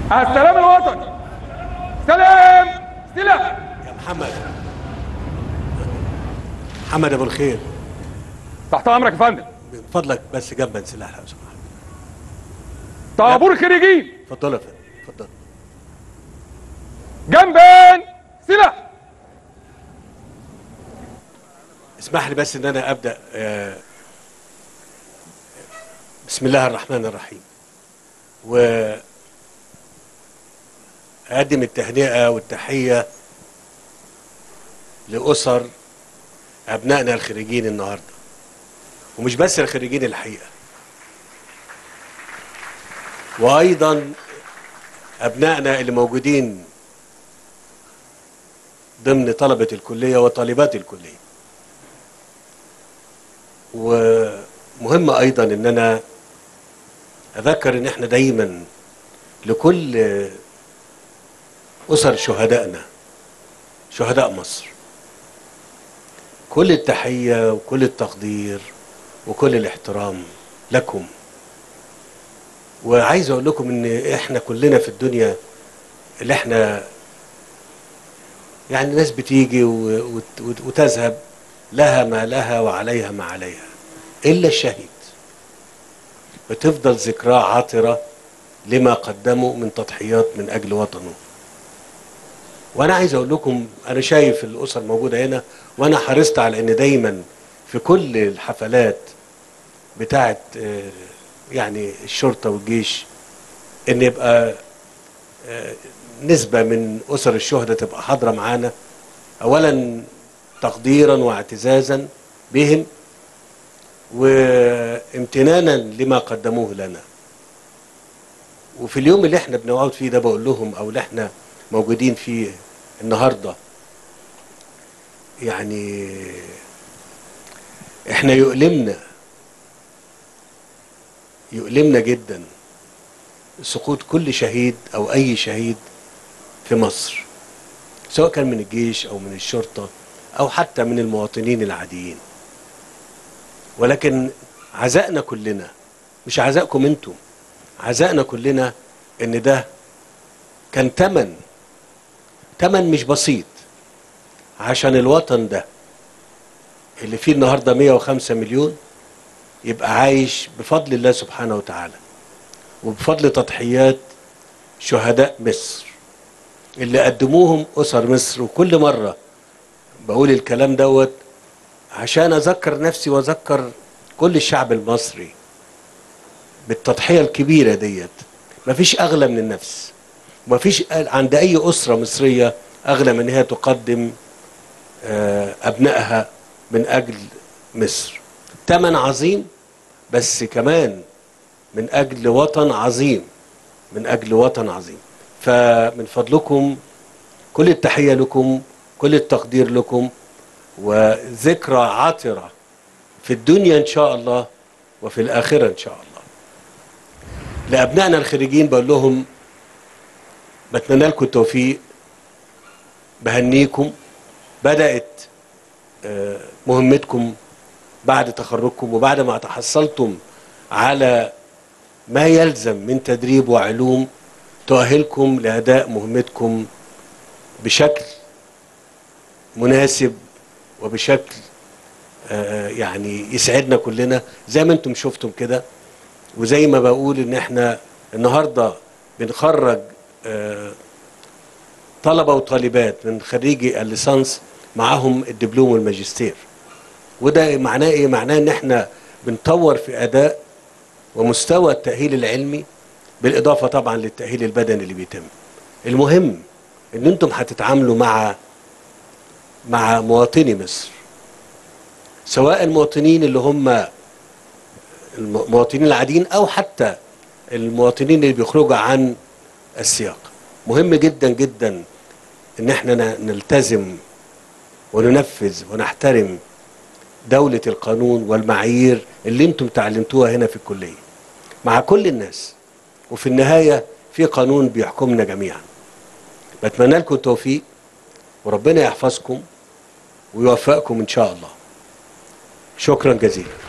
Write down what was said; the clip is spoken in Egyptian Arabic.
السلام الوطني سلام سلاح يا محمد محمد ابو الخير تحت امرك يا فندم من فضلك بس جنبا سلاح لو سمحت طابور الخريجين اتفضل يا فندم اتفضل جنبا سلاح اسمح لي بس ان انا ابدا آه، بسم الله الرحمن الرحيم و اقدم التهنئه والتحيه لاسر ابنائنا الخريجين النهارده ومش بس الخريجين الحقيقه وايضا ابنائنا اللي موجودين ضمن طلبه الكليه وطالبات الكليه ومهم ايضا ان انا اذكر ان احنا دايما لكل اسر شهدائنا شهداء مصر كل التحيه وكل التقدير وكل الاحترام لكم وعايز اقول لكم ان احنا كلنا في الدنيا اللي احنا يعني ناس بتيجي و- وت- وتذهب لها ما لها وعليها ما عليها إلا الشهيد بتفضل ذكراه عاطرة لما قدمه من تضحيات من أجل وطنه وأنا عايز أقول لكم أنا شايف الأسر موجودة هنا وأنا حرصت على أن دايما في كل الحفلات بتاعت آه، يعني الشرطة والجيش أن يبقى آه، نسبة من أسر الشهداء تبقى حاضرة معانا أولا تقديرا واعتزازا بهم وامتنانا لما قدموه لنا وفي اليوم اللي احنا بنقعد فيه ده بقول لهم او اللي احنا موجودين فيه النهارده يعني احنا يؤلمنا يؤلمنا جدا سقوط كل شهيد او اي شهيد في مصر سواء كان من الجيش او من الشرطه او حتى من المواطنين العاديين ولكن عزائنا كلنا مش عزائكم انتم عزائنا كلنا ان ده كان تمن تمن مش بسيط عشان الوطن ده اللي فيه النهارده 105 مليون يبقى عايش بفضل الله سبحانه وتعالى وبفضل تضحيات شهداء مصر اللي قدموهم اسر مصر وكل مره بقول الكلام دوت عشان اذكر نفسي واذكر كل الشعب المصري بالتضحيه الكبيره ديت مفيش اغلى من النفس مفيش عند اي اسره مصريه اغلى من هي تقدم آه، ابنائها من اجل مصر ثمن عظيم بس كمان من اجل وطن عظيم من اجل وطن عظيم فمن فضلكم كل التحيه لكم كل التقدير لكم وذكرى عاطره في الدنيا ان شاء الله وفي الاخره ان شاء الله لابنائنا الخريجين بقول لهم بتمنى لكم التوفيق بهنيكم بدات آه، مهمتكم بعد تخرجكم وبعد ما تحصلتم على ما يلزم من تدريب وعلوم تؤهلكم لاداء مهمتكم بشكل مناسب وبشكل آه، يعني يسعدنا كلنا زي ما انتم شفتم كده وزي ما بقول ان احنا النهارده بنخرج آه، طلبه وطالبات من خريجي الليسانس معاهم الدبلوم والماجستير وده معناه ايه معناه ان احنا بنطور في اداء ومستوى التاهيل العلمي بالاضافه طبعا للتاهيل البدني اللي بيتم المهم ان انتم هتتعاملوا مع مع مواطني مصر سواء المواطنين اللي هم المواطنين العاديين او حتى المواطنين اللي بيخرجوا عن السياق مهم جدا جدا ان احنا ن- نلتزم وننفذ ونحترم دولة القانون والمعايير اللي انتم تعلمتوها هنا في الكلية مع كل الناس وفي النهاية في قانون بيحكمنا جميعا بتمنى لكم التوفيق وربنا يحفظكم ويوفقكم ان شاء الله شكرا جزيلا